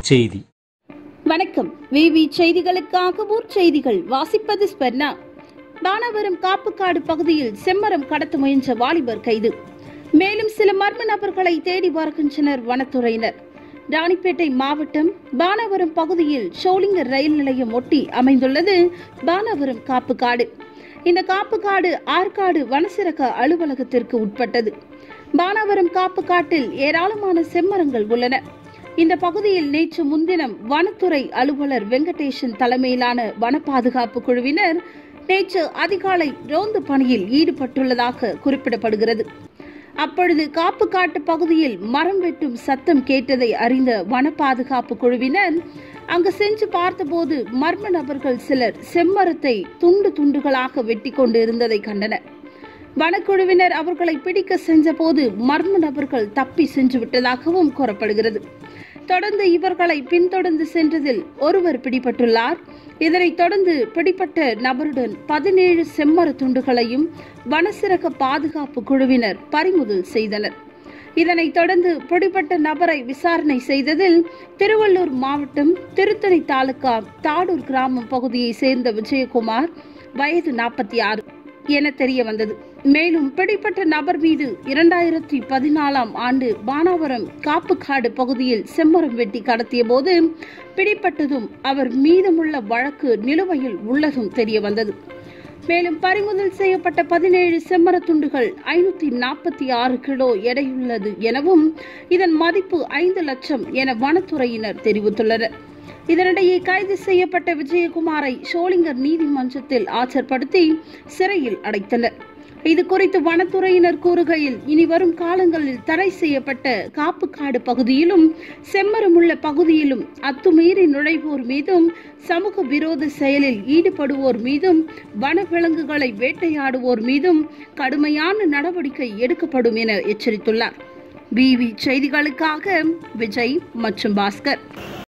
செய்தி வணக்கம் விவி செய்திகளுக்காக ஊர் செய்திகள் வாசிப்பது ஸ்பர்ணா தானவரம் காப்புக்காடு பகுதியில் செம்மரம் கடத்த முயன்ற வாலிபர் கைது மேலும் சில மர்ம நபர்களை தேடி வருகின்றனர் வனத்துறையினர் ராணிப்பேட்டை மாவட்டம் பானவரம் பகுதியில் ஷோலிங்கர் ரயில் நிலையம் ஒட்டி அமைந்துள்ளது பானவரம் காப்புக்காடு இந்த காப்புக்காடு ஆற்காடு வனசிறக்க அலுவலகத்திற்கு உட்பட்டது பானவரம் காப்புக்காட்டில் ஏராளமான செம்மரங்கள் உள்ளன இந்த பகுதியில் நேற்று முன்தினம் வனத்துறை அலுவலர் வெங்கடேசன் தலைமையிலான வன பாதுகாப்பு குழுவினர் நேற்று அதிகாலை ரோந்து பணியில் ஈடுபட்டுள்ளதாக குறிப்பிடப்படுகிறது அப்பொழுது காப்புக்காட்டு பகுதியில் மரம் வெட்டும் சத்தம் கேட்டதை அறிந்த வன பாதுகாப்பு குழுவினர் அங்கு சென்று பார்த்தபோது மர்ம நபர்கள் சிலர் செம்மரத்தை துண்டு துண்டுகளாக வெட்டி கொண்டு இருந்ததை கண்டனர் வனக்குழுவினர் அவர்களை பிடிக்க சென்றபோது மர்ம நபர்கள் தப்பி சென்று விட்டதாகவும் கூறப்படுகிறது தொடர்ந்து இவர்களை பின்தொடர்ந்து சென்றதில் ஒருவர் பிடிபட்டுள்ளார் இதனைத் தொடர்ந்து பிடிப்பட்ட நபருடன் பதினேழு செம்மர துண்டுகளையும் வனசிறக பாதுகாப்பு குழுவினர் பறிமுதல் செய்தனர் இதனைத் தொடர்ந்து பிடிப்பட்ட நபரை விசாரணை செய்ததில் திருவள்ளூர் மாவட்டம் திருத்தணி தாலுகா தாடூர் கிராமம் பகுதியைச் சேர்ந்த விஜயகுமார் வயது நாற்பத்தி ஆறு என தெரிய வந்தது மேலும் பிடிப்பட்ட நபர் மீது இரண்டாயிரத்தி பதினாலாம் ஆண்டு பானாவரம் காப்புக்காடு பகுதியில் செம்மரம் வெட்டி கடத்திய போது பிடிப்பட்டதும் அவர் மீதமுள்ள வழக்கு நிலுவையில் உள்ளதும் தெரிய வந்தது மேலும் பறிமுதல் செய்யப்பட்ட பதினேழு செம்மர துண்டுகள் ஐநூத்தி நாற்பத்தி ஆறு கிலோ எடையுள்ளது எனவும் இதன் மதிப்பு ஐந்து லட்சம் என வனத்துறையினர் தெரிவித்துள்ளனர் இதனிடையே கைது செய்யப்பட்ட விஜயகுமாரை ஷோலிங்கர் நீதிமன்றத்தில் ஆஜர்படுத்தி சிறையில் அடைத்தனர் இது குறித்து வனத்துறையினர் கூறுகையில் இனி வரும் காலங்களில் தடை செய்யப்பட்ட காப்புக்காடு பகுதியிலும் செம்மரமுள்ள பகுதியிலும் அத்துமீறி நுழைவோர் மீதும் சமூக விரோத செயலில் ஈடுபடுவோர் மீதும் வனவிலங்குகளை வேட்டையாடுவோர் மீதும் கடுமையான நடவடிக்கை எடுக்கப்படும் என எச்சரித்துள்ளார் பிவி செய்திகளுக்காக விஜய் மற்றும் பாஸ்கர்